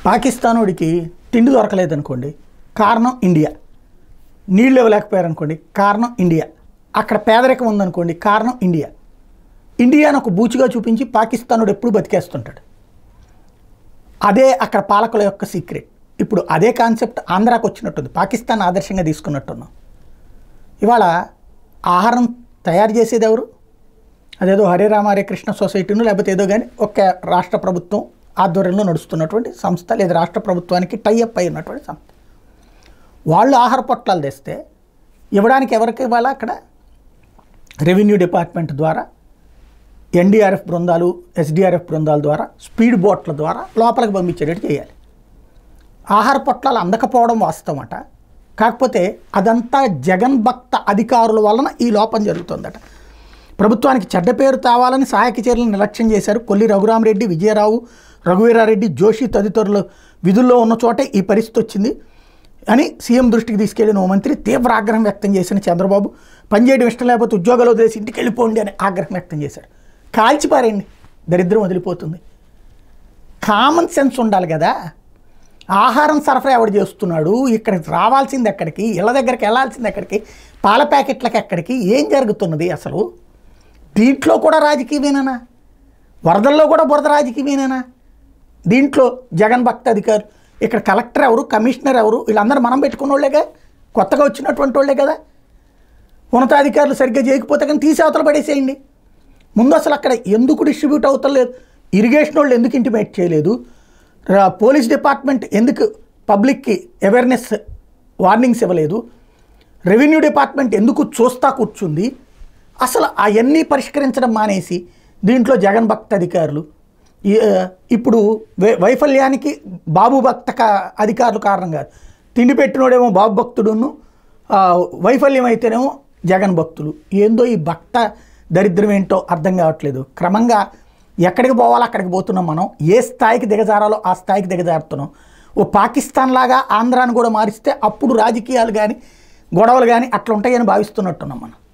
పాకిస్తానోడికి తిండి దొరకలేదనుకోండి కారణం ఇండియా నీళ్ళు ఇవ్వలేకపోయారనుకోండి కారణం ఇండియా అక్కడ పేదరికం ఉందనుకోండి కారణం ఇండియా ఇండియాను ఒక బూచిగా చూపించి పాకిస్తానుడు ఎప్పుడు బతికేస్తుంటాడు అదే అక్కడ పాలకుల యొక్క సీక్రెట్ ఇప్పుడు అదే కాన్సెప్ట్ ఆంధ్రాకి వచ్చినట్టుంది పాకిస్తాన్ ఆదర్శంగా తీసుకున్నట్టున్నాం ఇవాళ ఆహారం తయారు చేసేది ఎవరు అదేదో హరే రామ హరే కృష్ణ సొసైటీను లేకపోతే ఏదో కానీ ఒక రాష్ట్ర ప్రభుత్వం ఆధ్వర్యంలో నడుస్తున్నటువంటి సంస్థ లేదా రాష్ట్ర ప్రభుత్వానికి టైఅప్ అయి ఉన్నటువంటి సంస్థ వాళ్ళు ఆహార పొట్లాలు తెస్తే ఇవ్వడానికి ఎవరికి ఇవ్వాలా అక్కడ రెవెన్యూ డిపార్ట్మెంట్ ద్వారా ఎన్డీఆర్ఎఫ్ బృందాలు ఎస్డీఆర్ఎఫ్ బృందాల ద్వారా స్పీడ్ బోట్ల ద్వారా లోపలికి పంపించేటట్టు చేయాలి ఆహార పొట్లాలు అందకపోవడం వాస్తవమట కాకపోతే అదంతా జగన్ భక్త అధికారుల వలన ఈ లోపం జరుగుతుందట ప్రభుత్వానికి చెడ్డ పేరు తావాలని సహాయక చర్యలను నిర్లక్ష్యం చేశారు కొల్లి రఘురామరెడ్డి విజయరావు రఘువీరారెడ్డి జోషి తదితరులు విధుల్లో ఉన్న చోటే ఈ పరిస్థితి వచ్చింది అని సీఎం దృష్టికి తీసుకెళ్లిన ఓ మంత్రి తీవ్ర ఆగ్రహం వ్యక్తం చేసిన చంద్రబాబు పనిచేయడం ఇష్టం లేకపోతే ఉద్యోగాలు వదిలేసి ఇంటికి వెళ్ళిపోండి అని ఆగ్రహం వ్యక్తం చేశాడు కాల్చిపారేయండి దరిద్రం వదిలిపోతుంది కామన్ సెన్స్ ఉండాలి కదా ఆహారం సరఫరా ఎవడు చేస్తున్నాడు ఇక్కడికి రావాల్సింది ఎక్కడికి ఇళ్ళ దగ్గరికి వెళ్ళాల్సింది ఎక్కడికి పాల ప్యాకెట్లకి ఎక్కడికి ఏం జరుగుతున్నది అసలు దీంట్లో కూడా రాజకీయమేనా వరదల్లో కూడా బురద రాజకీయమేనా దీంట్లో జగన్ భక్త అధికారు ఇక్కడ కలెక్టర్ ఎవరు కమిషనర్ ఎవరు వీళ్ళందరూ మనం పెట్టుకున్న వాళ్ళేగా కొత్తగా వచ్చినటువంటి వాళ్ళే కదా ఉన్నతాధికారులు సరిగ్గా చేయకపోతే కానీ తీసి అవతల పడేసేయండి ముందు అసలు అక్కడ ఎందుకు డిస్ట్రిబ్యూట్ అవుతలేదు ఇరిగేషన్ వాళ్ళు ఎందుకు ఇంటిమేట్ చేయలేదు రా- పోలీస్ డిపార్ట్మెంట్ ఎందుకు పబ్లిక్కి అవేర్నెస్ వార్నింగ్స్ ఇవ్వలేదు రెవెన్యూ డిపార్ట్మెంట్ ఎందుకు చూస్తా కూర్చుంది అసలు అవన్నీ పరిష్కరించడం మానేసి దీంట్లో జగన్ భక్త అధికారులు ఈ- ఆ, ఇప్పుడు వై- వైఫల్యానికి బాబు భక్త కా- అధికారులు కారణం కాదు తిండి పెట్టినోడేమో బాబు భక్తుడును ఆ, వైఫల్యం అయితేనేమో జగన్ భక్తులు ఏందో ఈ భక్త దరిద్రం ఏంటో అర్థం కావట్లేదు క్రమంగా ఎక్కడికి పోవాలో అక్కడికి పోతున్నాం మనం ఏ స్థాయికి దిగజారాలో ఆ స్థాయికి దిగజారుతున్నాం ఓ పాకిస్తాన్ లాగా ఆంధ్రాను కూడా మారిస్తే అప్పుడు రాజకీయాలు కానీ గొడవలు కానీ అట్లా ఉంటాయని భావిస్తున్నట్టున్నాం మనం